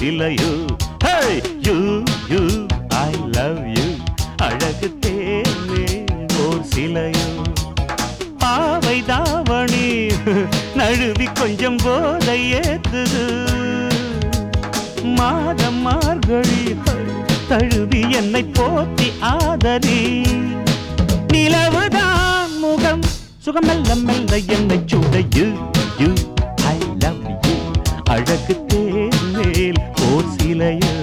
சிலையோ hey you you I love you அழகு தேனே ஓர் சிலையோ பாவை தாவணி நழுவி கொஞ்சம் போதை ஏத்துது மாதம் மார்கழி தழுவி என்னை போத்தி ஆதரி நிலவுதான் முகம் சுகம் மெல்ல மெல்ல என்னை சுட you you I love you அழகு தேர்மேல் ஓர் சிலையோ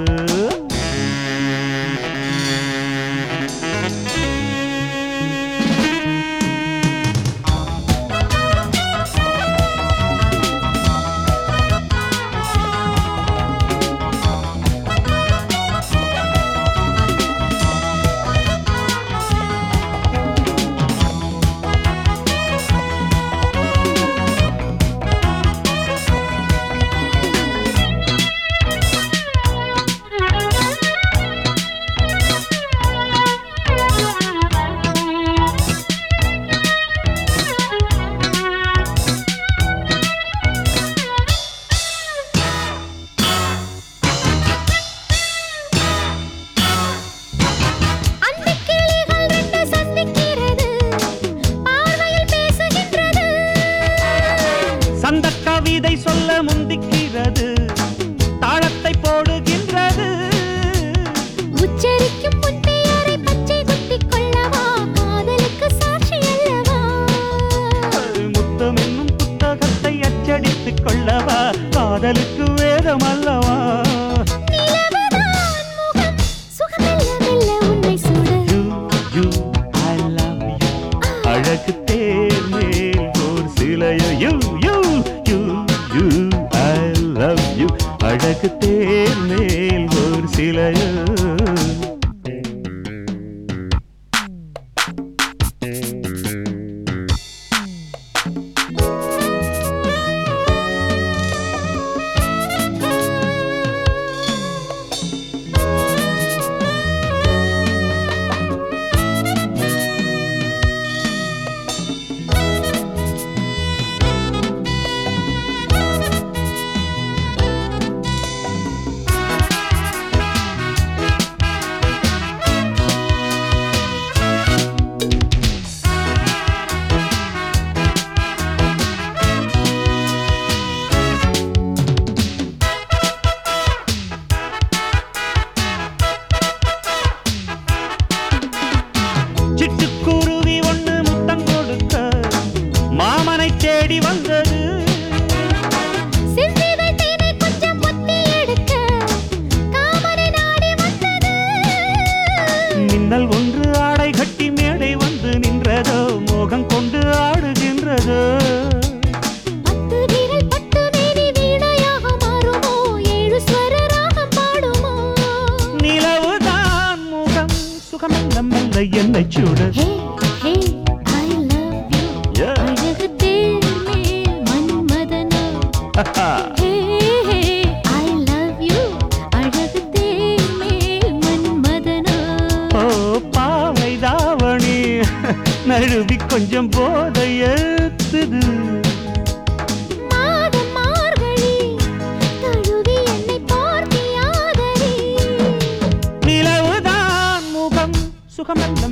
அந்த கிளிகள் ரெண்டு சந்திக்கிறது பார்வையில் பேசுகின்றது சந்த கவிதை சொல்ல முந்திக்கிறது தாளத்தை போடுகின்றது உச்சரிக்கும் உன் பெயரை பச்சை குத்திக் கொள்ளவா காதலுக்கு சாட்சி அல்லவா முத்தம் என்னும் புத்தகத்தை அச்சடித்துக் கொள்ளவா காதலுக்கு வேதம் அல்லவா நிலவுதான் முகம் சுகமெல்ல மெல்ல உன்னை சுட you you I love you அழகு தேர் மேல் ஓர் சிலையோ you you you you I love you அழகு தேர் மேல் ஓர் சிலையோ சிட்டுக்குருவி ஒண்ணு முத்தம் கொடுக்க மாமனை தேடி வந்தது சிந்திவை தேனை கொஞ்சம் ஒத்தி எடுக்க காமனை நாடி வந்தது மின்னல் ஒன்று ஆடை கட்டி மேடை வந்து நின்றதோ மோகம் கொண்டு ஆடுகின்றதோ பத்து விரல் பட்டு மேனி வீணையாக மாறுமோ ஏழு ஸ்வர ராகம் பாடுமோ நிலவுதான் முகம் சுகமெல்ல மெல்ல என்னை சுட hey hey I love you Yeah. அழகு தேர்மேல் மன்மதனா ஹே ஹே ஐ லவ் யூ அழகு தேர்மேல் மன்மதனா ஓ பாவை தாவணி நழுவி கொஞ்சம் போதை ஏத்துது மாதம் மார்கழி தழுவி என்னை பார்த்தியாதரி நிலவுதான் முகம் சுகமெல்ல